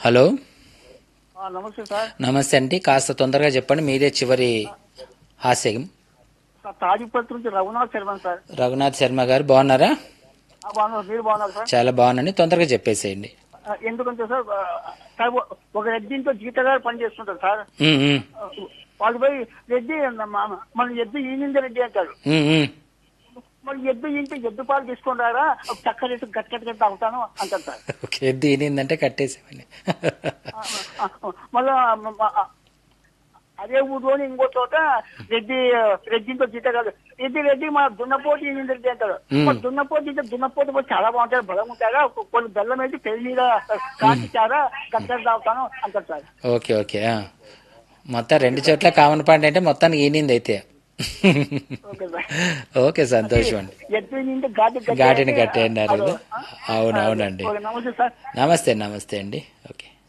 Hello ఆ, నమస్తే sir నమస్తే అండి కాస్త తొందరగా చెప్పండి మీదే చివరి హాస్యం సార్ తాజీపత్రి నుంచి రఘునాథ్ శర్మ సార్ రఘునాథ్ శర్మ గారు బాగున్నారా ఆ, బాగున్నారు మీరు బాగున్నారు సార్ చాలా బాగున్నాను తొందరగా చెప్పేసేయండి ఆ, ఎందుకంటే సార్ ఆ, సార్ ఒ- ఒక రెడ్డితో జీత గారు పనిచేస్తుంటారు సార్ ఉమ్, ఉమ్, ఆ, వాళ్ళు పోయి రెడ్డి మ- మన ఎద్దు ఈనింది రెడ్డి అంటారు ఉమ్, ఉమ్. మరి ఎద్దు ఇంటి ఎద్దు పాలు తీసుకొని రారా చక్కర వేసి గట్టి గట్టిగా తాగుతాను అంటారు సార్ ఓకే ఎద్దు ఈనిందంటే కట్టేసేమని ఆ, ఆ, మళ్ళా మ- మ- ఆ, అదే ఊర్లోని ఇంకో చోట రెడ్డి రెడ్డితో జీత కాదు రెడ్డి రెడ్డి మా దున్నపోటు ఈనింది రెడ్డి అంటారు మ్మ్. మరి దున్నపోటు అయితే దున్నపోటు పోయి చాలా బాగుంటారు బలం ఉంటారా కొన్ని బెల్లం వేసి పెళ్లి మీద కాచిచ్చారా గట్టిగా తాగుతాను అంటారు సార్ ఓకే ఓకే ఆ. మొత్తం రెండు చోట్ల కామన్ పాయింట్ అంటే మొత్తానికి ఈనింది అయితే ఓకే సార్ ఓకే సంతోషం అండి ఎద్దు నిండి ఘాటి గట్టి ఘాటిని అంటే కట్టేయన్నారు అదో, అవును అవునండి ఓకే, నమస్తే సార్ నమస్తే నమస్తే అండి ఓకే